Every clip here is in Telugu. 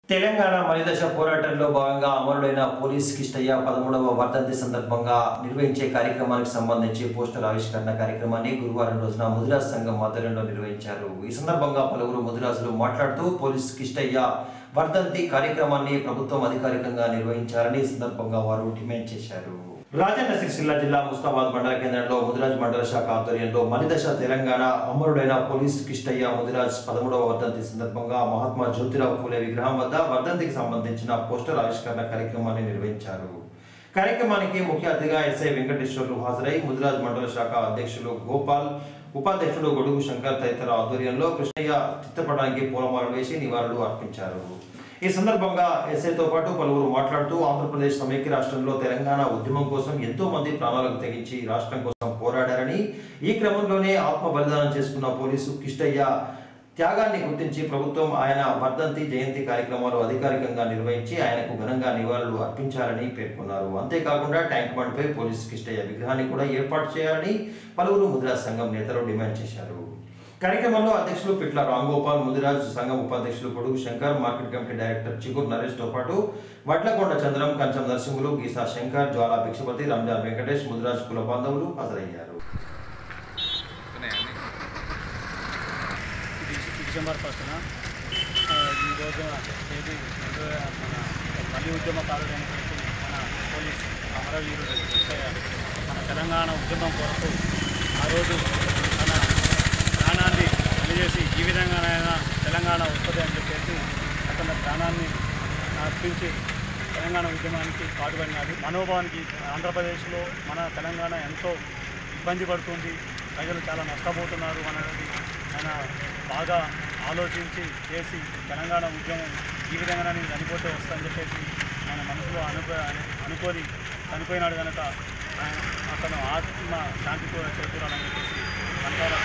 తెలంగాణ మలిదశ పోరాటంలో భాగంగా అమరుడైన పోలీస్ కిష్టయ్య పదమూడవ వర్ధంతి సందర్భంగా నిర్వహించే కార్యక్రమానికి సంబంధించి పోస్టర్ ఆవిష్కరణ కార్యక్రమాన్ని గురువారం రోజున ముదిరాజ్ సంఘం ఆధ్వర్యంలో నిర్వహించారు ఈ సందర్భంగా పలువురు ముదిరాజులు మాట్లాడుతూ పోలీస్ కిష్టయ్య వర్ధంతి కార్యక్రమాన్ని ప్రభుత్వం అధికారికంగా నిర్వహించాలని ఈ సందర్భంగా వారు డిమాండ్ చేశారు రాజన్న సిరిసిల్ల జిల్లా ముస్తాబాద్ మండల కేంద్రంలో ముదిరాజ్ మండల శాఖ ఆధ్వర్యంలో మలిదశ తెలంగాణ అమరుడైన పోలీస్ కిష్టయ్య ముదిరాజ్ పదమూడవ వర్ధంతి సందర్భంగా మహాత్మా జ్యోతిరావు పూలే విగ్రహం వద్ద వర్ధంతికి సంబంధించిన పోస్టర్ ఆవిష్కరణ కార్యక్రమాన్ని నిర్వహించారు కార్యక్రమానికి ముఖ్య అతిథిగా ఎస్ఐ వెంకటేశ్వర్లు హాజరై ముదిరాజ్ మండల శాఖ అధ్యక్షులు గోపాల్ ఉపాధ్యక్షుడు గొడుగు శంకర్ తదితర ఆధ్వర్యంలో కృష్ణయ్య చిత్రపటానికి పూలమాలలు వేసి నివాళులు అర్పించారు ఈ సందర్భంగా ఎస్ఐతో పాటు పలువురు మాట్లాడుతూ ఆంధ్రప్రదేశ్ సమైక్య రాష్ట్రంలో తెలంగాణ ఉద్యమం కోసం ఎంతో మంది ప్రాణాలకు తెగించి రాష్ట్రం కోసం పోరాడారని ఈ క్రమంలోనే ఆత్మ బలిదానం చేసుకున్న పోలీసు కిష్టయ్య త్యాగాన్ని గుర్తించి ప్రభుత్వం ఆయన వర్ధంతి జయంతి కార్యక్రమాలు అధికారికంగా నిర్వహించి ఆయనకు ఘనంగా నివాళులు అర్పించాలని పేర్కొన్నారు అంతేకాకుండా ట్యాంక్ బండ్పై పోలీసు కిష్టయ్య విగ్రహాన్ని కూడా ఏర్పాటు చేయాలని పలువురు ముదిరాజ్ సంఘం నేతలు డిమాండ్ చేశారు కార్యక్రమంలో అధ్యక్షులు పిట్ల రాంగోపాల్ ముదిరాజ్ సంఘం ఉపాధ్యక్షులు పొడుగు శంకర్ మార్కెట్ కమిటీ డైరెక్టర్ చిగురు నరేష్ తో పాటు వడ్లకొండ చంద్రం కంచం నరసింహులు గీసా శంకర్ జ్వాలా భిక్షపతి రంజాన్ వెంకటేష్ ముదిరాజ్ కుల బాంధవులు హాజరయ్యారు డిసె- డిసెంబర్ ఫస్ట్న ఈరోజు ఏది రెండు వే- మన మళ్ళీ ఉద్యమకారుడైనటువంటి మన పోలీస్ అమరవీరుడు కృష్ణయ్య మన తెలంగాణ ఉద్యమం కొరకు ఆ రోజు తన ప్రాణాన్ని తెలియజేసి ఈ విధంగానైనా తెలంగాణ వస్తుంది అని చెప్పేసి అతని ప్రాణాన్ని అర్పించి తెలంగాణ ఉద్యమానికి పాటుపడినాడు మనోభావానికి ఆంధ్రప్రదేశ్లో మన తెలంగాణ ఎంతో ఇబ్బంది పడుతుంది ప్రజలు చాలా నష్టపోతున్నారు అనేది ఆయన బాగా ఆలోచించి చేసి తెలంగాణ ఉద్యమం ఈ విధంగా నేను చనిపోతే వస్తుందని చెప్పేసి ఆయన మనసులో అనుకో అనుకొని చనిపోయినాడు కనుక ఆయన అతను ఆత్మ శాంతితో చేకూరాలని చెప్పేసి మనకాల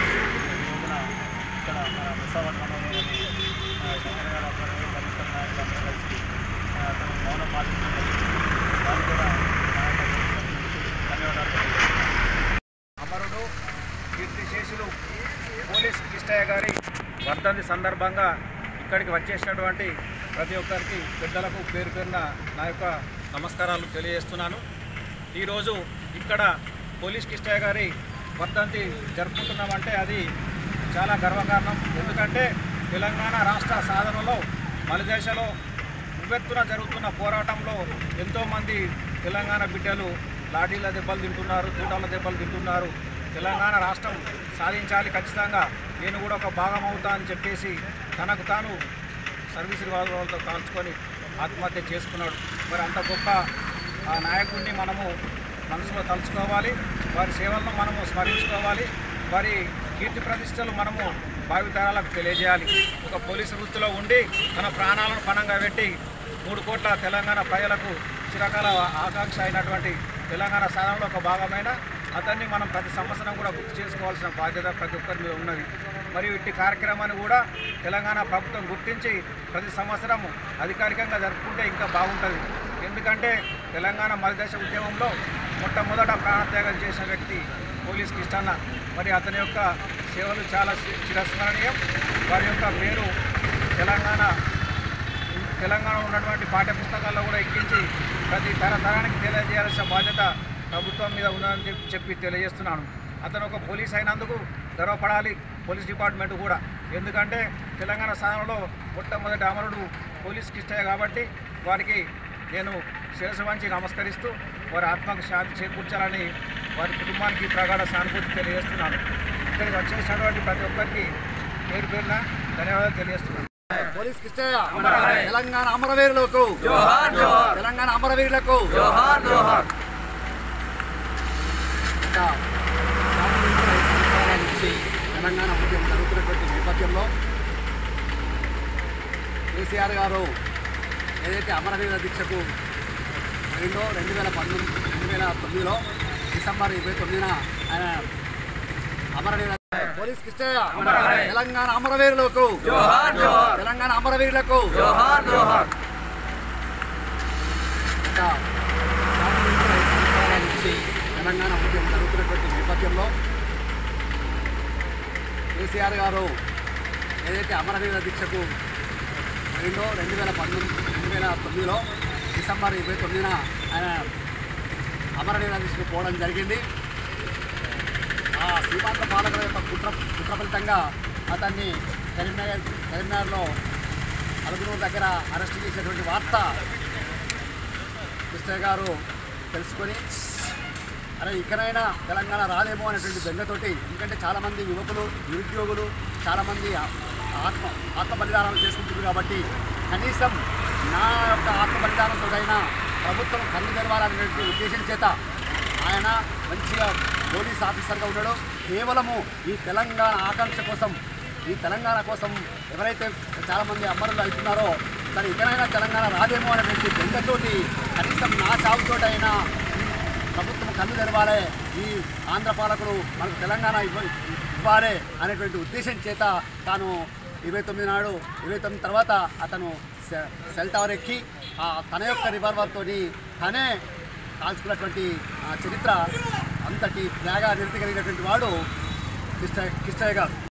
ఈ రోజున ఇక్కడ మన విశాఖపట్నంలో శంకర్ గారు ఆధ్వర్యంలో కమిషనర్ నాయకులు అందరూ కలిసి ఆ, అతను మౌనం పాటించడం దాన్ని కూడా నా యొక్క ధన్యవాదాలు తెలియజేస్తున్నాను. అమరుడు కీర్తిశేషులు పోలీస్ కిష్టయ్య గారి వర్ధంతి సందర్భంగా ఇక్కడికి వచ్చేసినటువంటి ప్రతి ఒక్కరికి పెద్దలకు పేరు పేరున నా యొక్క నమస్కారాలు తెలియజేస్తున్నాను ఈరోజు ఇక్కడ పోలీస్ కిష్టయ్య గారి వర్ధంతి జరుపుకుంటున్నామంటే అది చాలా గర్వకారణం ఎందుకంటే తెలంగాణ రాష్ట్ర సాధనలో మలిదేశలో ఉవ్వెత్తున జరుగుతున్న పోరాటంలో ఎంతోమంది తెలంగాణ బిడ్డలు లాఠీల దెబ్బలు తింటున్నారు తూటాల దెబ్బలు తింటున్నారు తెలంగాణ రాష్ట్రం సాధించాలి ఖచ్చితంగా నేను కూడా ఒక భాగం అవుతా అని చెప్పేసి తనకు తాను సర్వీస్ వాళ్ళతో కాల్చుకొని ఆత్మహత్య చేసుకున్నాడు మరి అంత గొప్ప ఆ నాయకుడిని మనము మనసులో తలుచుకోవాలి వారి సేవలను మనము స్మరించుకోవాలి వారి కీర్తి ప్రతిష్టలు మనము భావితరాలకు తెలియజేయాలి ఒక పోలీసు వృత్తిలో ఉండి తన ప్రాణాలను పణంగా పెట్టి మూడు కోట్ల తెలంగాణ ప్రజలకు చిరకాల ఆకాంక్ష అయినటువంటి తెలంగాణ సాధనలో ఒక భాగమైన అతన్ని మనం ప్రతి సంవత్సరం కూడా గుర్తు చేసుకోవాల్సిన బాధ్యత ప్రతి ఒక్కరి మీద ఉన్నది మరియు ఇట్టి కార్యక్రమాన్ని కూడా తెలంగాణ ప్రభుత్వం గుర్తించి ప్రతి సంవత్సరం అధికారికంగా జరుపుకుంటే ఇంకా బాగుంటుంది ఎందుకంటే తెలంగాణ మలిదశ ఉద్యమంలో మొట్టమొదట ప్రాణత్యాగం చేసిన వ్యక్తి పోలీస్ కిష్టన్న మరి అతని యొక్క సేవలు చాలా చి- చిరస్మరణీయం వారి యొక్క పేరు తెలంగాణ తెలంగాణ ఉన్నటువంటి పాఠ్య పుస్తకాల్లో కూడా ఎక్కించి ప్రతి తరతరానికి తెలియజేయాల్సిన బాధ్యత ప్రభుత్వం మీద ఉన్నదని చెప్పి చెప్పి తెలియజేస్తున్నాను అతను ఒక పోలీస్ అయినందుకు గర్వపడాలి పోలీస్ డిపార్ట్మెంట్ కూడా ఎందుకంటే తెలంగాణ స్థానంలో మొట్టమొదటి అమరుడు పోలీస్ కిష్టయ్య కాబట్టి వారికి నేను శిరసు వంచి నమస్కరిస్తూ వారి ఆత్మకు శాంతి చేకూర్చాలని వారి కుటుంబానికి ప్రగాఢ సానుభూతి తెలియజేస్తున్నాను ఇక్కడికి వచ్చేసినటువంటి ప్రతి ఒక్కరికి పేరు పేరున ధన్యవాదాలు తెలియజేస్తున్నాను పోలీస్ కిష్టయ్య తెలంగాణ అమరవీరులకు తెలంగాణ అమరవీరులకు ఇంకా స్వాతంత్ర సంవత్సరాల నుంచి తెలంగాణ ఉద్యమం జరుగుతున్నటువంటి నేపథ్యంలో కేసీఆర్ గారు ఏదైతే అమరవీర దీక్షకు రెండో రెండు వేల పంతొమ్మిది రెండు వేల తొమ్మిదిలో డిసెంబర్ ఇరవై తొమ్మిదిన ఆయన అమరవీర పోలీస్ కిష్టయ్య తెలంగాణ అమరవీరులకు తెలంగాణ అమరవీరులకు ఇంకా స్వాతంత్ర సంవత్సరాల నుంచి తెలంగాణ ఉద్యమం జరుగుతున్నటువంటి నేపథ్యంలో కేసీఆర్ గారు ఏదైతే అమరవీర దీక్షకు రెండు రెండు వేల పంతొమ్మిది రెండు వేల తొమ్మిదిలో డిసెంబర్ ఇరవై తొమ్మిదిన ఆయన అమరనీయ దిశకు పోవడం జరిగింది ఆ సీమాంధ్ర పాలకుల యొక్క కుట్ర కుట్ర ఫలితంగా అతన్ని కరీంనగర్ కరీంనగర్లో అలుగునూరు దగ్గర అరెస్ట్ చేసినటువంటి వార్త కృష్ణయ్య గారు తెలుసుకొని అరే ఇకనైనా తెలంగాణ రాదేమో అనేటువంటి బెంగతోటి ఎందుకంటే చాలామంది యువకులు నిరుద్యోగులు చాలామంది ఆ- ఆత్మ ఆత్మ బలిదానాలు చేసుకుంటుంది కాబట్టి కనీసం నా యొక్క ఆత్మ బలిదానంతోటైనా ప్రభుత్వం కన్ను తెరవాలనేటువంటి ఉద్దేశం చేత ఆయన మంచిగా పోలీస్ ఆఫీసర్గా ఉన్నాడు కేవలము ఈ తెలంగాణ ఆకాంక్ష కోసం ఈ తెలంగాణ కోసం ఎవరైతే చాలామంది అమరులు అవుతున్నారో సరే ఇకనైనా తెలంగాణ రాదేమో అనేటువంటి బెంగతోటి కనీసం నా చావుతోటైనా ప్రభుత్వం కన్ను తెరవాలి ఈ ఆంధ్ర పాలకులు మనకు తెలంగాణ ఇవ్వ ఇవ్వాలి అనేటువంటి ఉద్దేశం చేత తాను ఇరవై తొమ్మిది నాడు ఇరవై తొమ్మిది తర్వాత అతను సె- సెల్ టవర్ ఎక్కి ఆ తన యొక్క రివాల్వర్తో తనే కాల్చుకున్నటువంటి ఆ చరిత్ర అంతటి త్యాగా నిరతి కలిగినటువంటి వాడు కృష్ణ కృష్ణయ్య గారు